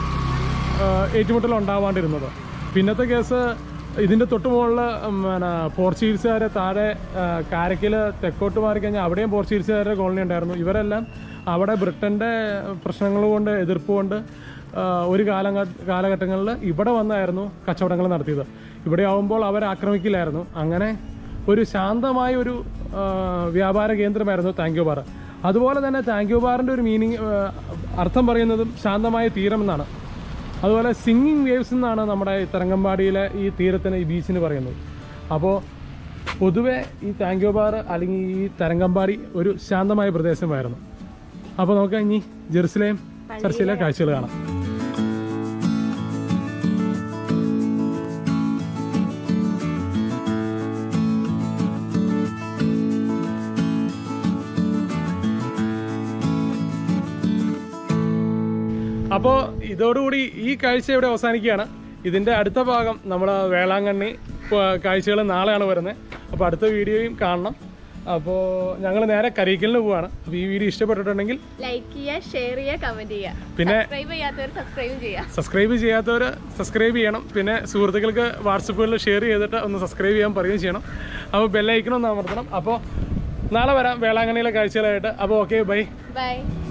ആഹ് ഏറ്റുമുട്ടൽ ഉണ്ടാവാണ്ടിരുന്നത് പിന്നത്തെ കേസ് ഇതിൻ്റെ തൊട്ട് മുകളിൽ പിന്നെ പോർച്ചുഗീസുകാരെ താഴെ ആഹ് കാരയ്ക്കൽ തെക്കോട്ട് മാറിക്കഴിഞ്ഞാൽ അവിടെയും പോർച്ചുഗീസുകാരുടെ കോളനി ഉണ്ടായിരുന്നു ഇവരെല്ലാം അവിടെ ബ്രിട്ടൻ്റെ പ്രശ്നങ്ങൾ കൊണ്ട് എതിർപ്പ് കൊണ്ട് ആഹ് ഒരു കാലഘ കാലഘട്ടങ്ങളിൽ ഇവിടെ വന്നായിരുന്നു കച്ചവടങ്ങൾ നടത്തിയത് ഇവിടെ ആവുമ്പോൾ അവർ ആക്രമിക്കില്ലായിരുന്നു അങ്ങനെ ഒരു ശാന്തമായ ഒരു ആഹ് വ്യാപാര കേന്ദ്രമായിരുന്നു താങ്ക്യൂ ബാർ അതുപോലെ തന്നെ താങ്ക്യൂ ബാറിൻ്റെ ഒരു മീനിങ് അർത്ഥം പറയുന്നതും ശാന്തമായ തീരം എന്നാണ് അതുപോലെ സിംഗിങ് വേവ്സ് എന്നാണ് നമ്മുടെ ഈ തരങ്കമ്പാടിയിലെ ഈ തീരത്തിന് ഈ ബീച്ചിന് പറയുന്നത് അപ്പോൾ പൊതുവെ ഈ താങ്ക്യൂ ബാർ അല്ലെങ്കിൽ ഈ തരങ്കമ്പാടി ഒരു ശാന്തമായ പ്രദേശമായിരുന്നു അപ്പോൾ നമുക്ക് ഇനി ജെറുസലേം ചർച്ചിലെ കാഴ്ചകൾ കാണാം അപ്പോൾ ഇതോടുകൂടി ഈ കാഴ്ച ഇവിടെ അവസാനിക്കുകയാണ് ഇതിൻ്റെ അടുത്ത ഭാഗം നമ്മൾ വേളാങ്കണ്ണി കാഴ്ചകൾ നാളെയാണ് വരുന്നത് അപ്പോൾ അടുത്ത വീഡിയോയും കാണണം അപ്പോൾ ഞങ്ങൾ നേരെ കരീക്കലിന് പോവാണ് അപ്പോൾ ഈ വീഡിയോ ഇഷ്ടപ്പെട്ടിട്ടുണ്ടെങ്കിൽ ലൈക്ക് ചെയ്യുക ഷെയർ ചെയ്യുക കമന്റ് ചെയ്യുക പിന്നെ സബ്സ്ക്രൈബ് ചെയ്യാത്തവർ സബ്സ്ക്രൈബും ചെയ്യുക സബ്സ്ക്രൈബ് ചെയ്യാത്തവർ സബ്സ്ക്രൈബ് ചെയ്യണം പിന്നെ സുഹൃത്തുക്കൾക്ക് വാട്സപ്പുകളിൽ ഷെയർ ചെയ്തിട്ട് ഒന്ന് സബ്സ്ക്രൈബ് ചെയ്യാൻ പറയുകയും ചെയ്യണം അപ്പോൾ ബെല്ലൈക്കണം ഒന്ന് അമർത്തണം അപ്പോൾ നാളെ വരാം വേളാങ്കണ്ണിയിലെ കാഴ്ചകളായിട്ട് അപ്പോൾ ഓക്കെ ബൈ ബൈ